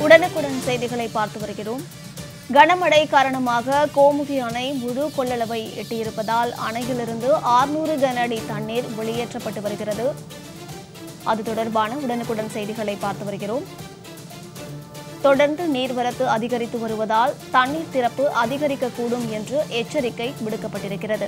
உடனுக்குடன் செய்திகளை பார்த்து வருகிறோம் கனமழை காரணமாக கோமுகி அணை முழு கொள்ளளவை எட்டியிருப்பதால் அணையிலிருந்து ஆறுநூறு கன அடி தண்ணீர் வெளியேற்றப்பட்டு வருகிறது அது தொடர்பான உடனுக்குடன் செய்திகளை பார்த்து வருகிறோம் தொடர்ந்து நீர்வரத்து அதிகரித்து வருவதால் தண்ணீர் திறப்பு அதிகரிக்கக்கூடும் என்று எச்சரிக்கை விடுக்கப்பட்டிருக்கிறது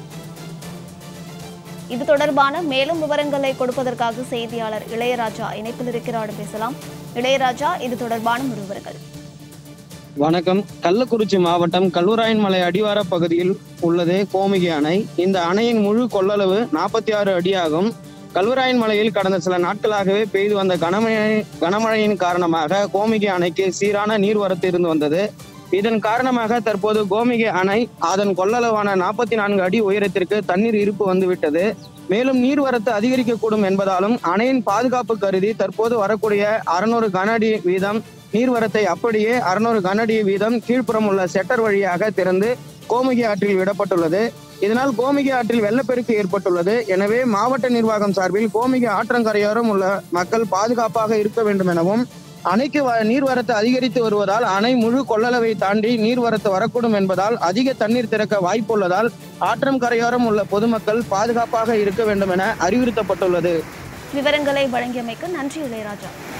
இது தொடர்பான மேலும் விவரங்களை கொடுப்பதற்காக செய்தியாளர் இளையராஜா இணைப்பில் இருக்கிறார் பேசலாம் இளையராஜா இது தொடர்பான விவரங்கள் வணக்கம் கள்ளக்குறிச்சி மாவட்டம் கல்லூராயன் மலை அடிவார பகுதியில் உள்ளது கோமுகி அணை இந்த அணையின் முழு கொள்ளளவு நாற்பத்தி ஆறு அடியாகும் கல்வராயன் மலையில் கடந்த சில நாட்களாகவே பெய்து வந்த கனமழை கனமழையின் காரணமாக கோமுகி அணைக்கு சீரான நீர்வரத்து இருந்து வந்தது இதன் காரணமாக தற்போது கோமுகி அணை அதன் கொள்ளளவான நாற்பத்தி நான்கு அடி உயரத்திற்கு தண்ணீர் இருப்பு வந்துவிட்டது மேலும் நீர்வரத்து அதிகரிக்கக்கூடும் என்பதாலும் அணையின் பாதுகாப்பு கருதி தற்போது வரக்கூடிய அறுநூறு கன அடி வீதம் நீர்வரத்தை அப்படியே அறுநூறு கன அடி வீதம் கீழ்ப்புறம் உள்ள செட்டர் வழியாக திறந்து கோமுகி ஆற்றில் விடப்பட்டுள்ளது இதனால் கோமுகி ஆற்றில் வெள்ளப்பெருக்கு ஏற்பட்டுள்ளது எனவே மாவட்ட நிர்வாகம் சார்பில் கோமுகி ஆற்றங்கரையோரம் உள்ள மக்கள் பாதுகாப்பாக இருக்க வேண்டும் எனவும் அணைக்கு வ- நீர்வரத்து அதிகரித்து வருவதால் அணை முழு கொள்ளளவை தாண்டி நீர்வரத்து வரக்கூடும் என்பதால் அதிக தண்ணீர் திறக்க வாய்ப்புள்ளதால் ஆற்றம் கரையோரம் உள்ள பொதுமக்கள் பாதுகாப்பாக இருக்க வேண்டும் என அறிவுறுத்தப்பட்டுள்ளது விவரங்களை வழங்கியமைக்கு நன்றி இளையராஜா